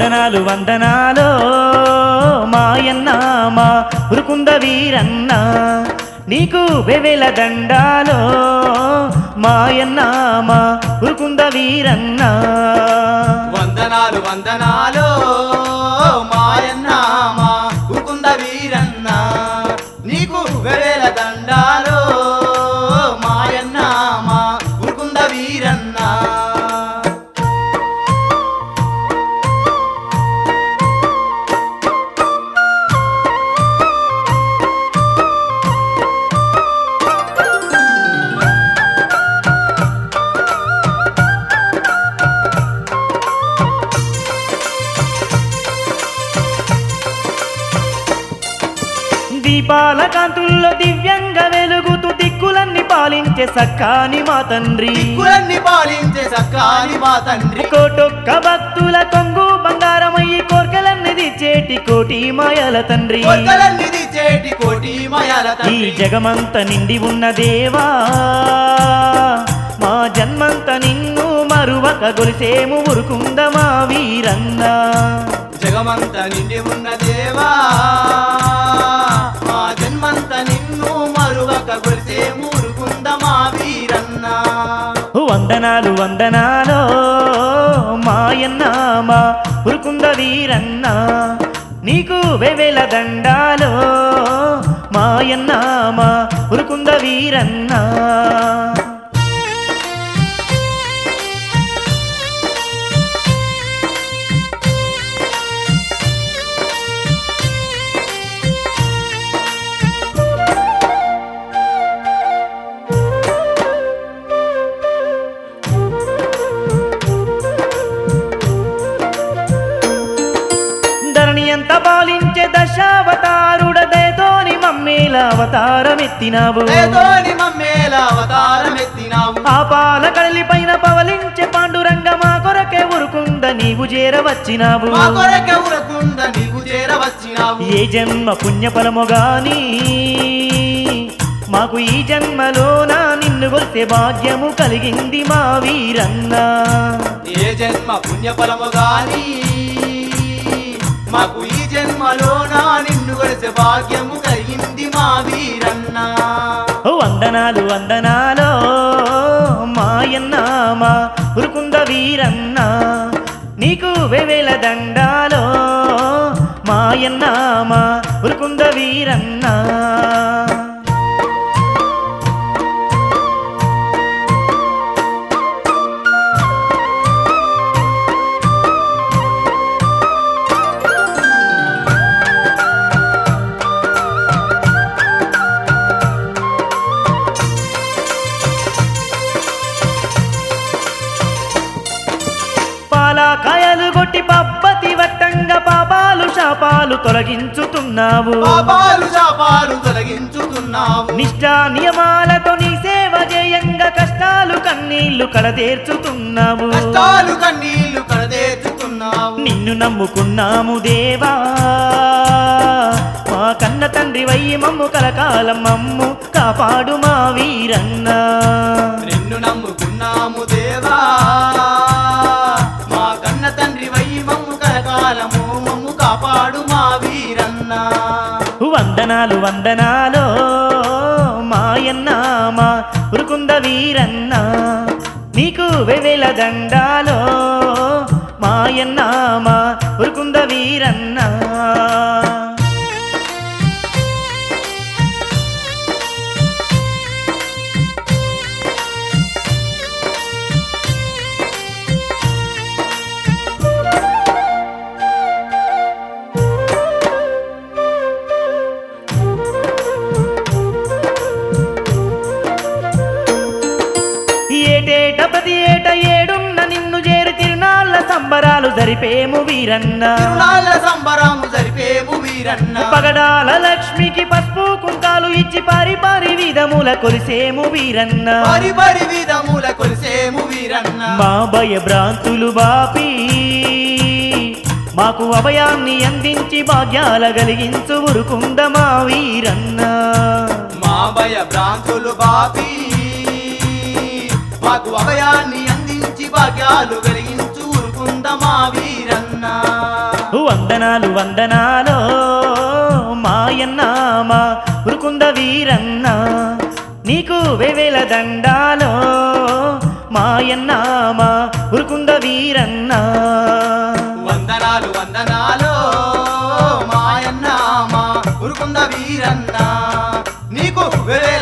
వందనాలు వందనాలో మాయన్న మా ఉరుకుంద వీరన్న నీకు వెవెల దండాలో మాయన్న మా ఉరుకుంద వీరన్న వందనాలు వందనాలు మాయన్న మా ఉకుంద వీరన్న నీకు వేల దండాలు మాయన్న మా ఉకుంద వీరన్న దీపాల కాంతుల్లో దివ్యంగా వెలుగుతూ దిక్కులన్నీ పాలించే సక్కాని మా తండ్రి కులన్ని పాలించే సక్కాని మా తండ్రి కోటొక్క భక్తుల కొంగు బంగారమయ్యి కోర్కెలన్నీ తీర్చేటి కోటి మాయల తండ్రి కొత్తలన్ని చేటి కోటి మాయాల ఈ తండ్రి జగమంత నిండి ఉన్న దేవా మా జన్మంత నిన్ను మరువక గొలిసేము ఉరుకుంద మా వీరన్న జగమంత నిండి ఉన్న దేవా మా జన్మంత నిన్ను మరువక గురిసే మూరుకుంద మా వీరన్న వందనాలు వందనాలో మాయన్న మా ఉరుకుంద వీరన్న నీకు వెవెల దండాలో మాయన్న మా ఉరుకుంద వీరన్న ధరణి ఎంత పాలించే దశావతారుడదేతోని మమ్మేల అవతారమెత్తినావు ఏదోని మమ్మేల అవతారం ఎత్తినావు ఆ పాల కడలి పైన పవలించే పాండురంగ మా కొరకే ఉరుకుంద నీవు చేరవచ్చినావు మా కొరకే ఉరకుంద నీవు చేరవచ్చినావు ఏ జన్మ పుణ్యఫలము గాని మాకు ఈ జన్మలోన నిన్ను కొలిసే భాగ్యము కలిగింది మా వీరన్న ఏ జన్మ పుణ్యఫలము గాని మాకు ఈ జన్మలోన నిన్ను కొలిసే భాగ్యము కలిగింది మా వీరన్న ఓ వందనాలు వందనాలో మాయన్న మా ఉరుకుంద వీరన్న నీకు వెవెల దండాలో మాయన్న మా ఉరుకుంద వీరన్న పాలకాయలు కొట్టి పబ్బతి వట్టంగా పాపాలు శాపాలు తొలగించుతున్నావు పాపాలు శాపాలు తొలగించుతున్నావు నిష్ఠా నియమాలతో నీ సేవ చేయంగా కష్టాలు కన్నీళ్లు కడతీర్చుతున్నావు కష్టాలు కన్నీళ్లు కడదేర్చుతున్నావు నిన్ను నమ్ముకున్నాము దేవా మా కన్న తండ్రి వయ్యి మమ్ము కలకాలం మమ్ము కాపాడు మా వీరన్న నిన్ను నమ్ముకున్నాము దేవా మా కన్న తండ్రి వయ్యి మమ్ము కలకాలము మమ్ము కాపాడు మా వీరన్న వందనాలు వందనాలో మాయన్న మా ఉరుకుంద వీరన్న నీకు వెవెల దండాలో మాయన్న మా ఉరుకుంద వీరన్న ఏటేట ప్రతి ఏట ఏడున్న నిన్ను చేరి తిరునాళ్ళ సంబరాలు జరిపేము వీరన్న తిరునాళ్ళ సంబరము జరిపేము వీరన్న పగడాల లక్ష్మికి పసుపు కుంకాలు ఇచ్చి పారి పారి విధముల కొలిసేము వీరన్న పరి పరి విధముల కొలిసేము వీరన్న మా భయ భ్రాంతులు బాపి మాకు అభయాన్ని అందించి భాగ్యాల కలిగించు ఉరుకుంద మా వీరన్న మా భయ భ్రాంతులు బాపి మాకు అభయాన్ని అందించి భాగ్యాలు కలిగించు ఊరుకుంద మా వీరన్న వందనాలు వందనాలో మాయన్న మా ఉరుకుంద వీరన్న నీకు వేవేల దండాలో మాయన్న మా ఉరుకుంద వీరన్న వందనాలు వందనాలు మాయన్న మా ఉరుకుంద వీరన్న నీకు వేల